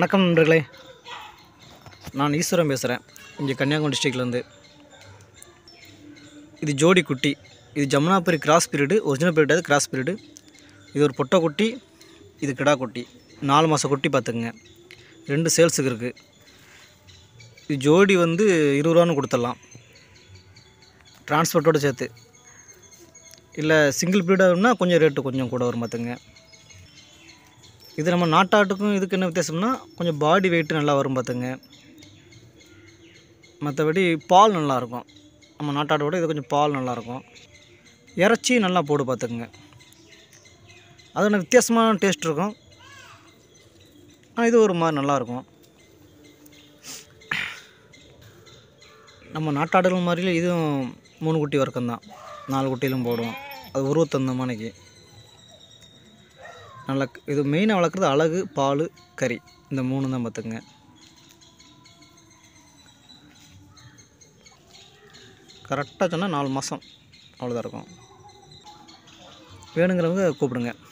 வணக்கம் நண்பர்களே நான் ஈஸ்வரன் பேசுகிறேன் இங்கே கன்னியாகுமரி டிஸ்ட்ரிக்ட்லேருந்து இது ஜோடி குட்டி இது Jamunapari cross breed original breed அது கிராஸ் பீரியடு இது ஒரு பொட்டை குட்டி இது கிடா குட்டி நாலு மாதம் குட்டி பார்த்துக்குங்க ரெண்டு சேல்ஸுக்கு இருக்குது இது ஜோடி வந்து இருபது ரூபான்னு கொடுத்துடலாம் டிரான்ஸ்போர்ட்டோடு சேர்த்து இல்லை சிங்கிள் பீரியடாக கொஞ்சம் ரேட்டு கொஞ்சம் கூட வரும் பார்த்துங்க இது நம்ம நாட்டாட்டுக்கும் இதுக்கு என்ன வித்தியாசம்னா கொஞ்சம் பாடி வெயிட்டு நல்லா வரும் பார்த்துங்க மற்றபடி பால் நல்லாயிருக்கும் நம்ம நாட்டாட்டை விட இது கொஞ்சம் பால் நல்லாயிருக்கும் இறைச்சி நல்லா போடு பார்த்துக்குங்க அது எனக்கு வித்தியாசமான டேஸ்ட் இருக்கும் ஆனால் இது ஒரு மாதிரி நல்லாயிருக்கும் நம்ம நாட்டாடுகள் மாதிரில இதுவும் மூணு குட்டி வர்க்கம் தான் நாலு குட்டியிலும் போடும் அது உருவத்தந்த மனைக்கு நல்லா இது மெயினாக வளர்க்குறது அழகு பால் கறி இந்த மூணு தான் பார்த்துக்குங்க கரெக்டாக சொன்னால் நாலு மாதம் அவ்வளோதான் இருக்கும் வேணுங்கிறவங்க கூப்பிடுங்க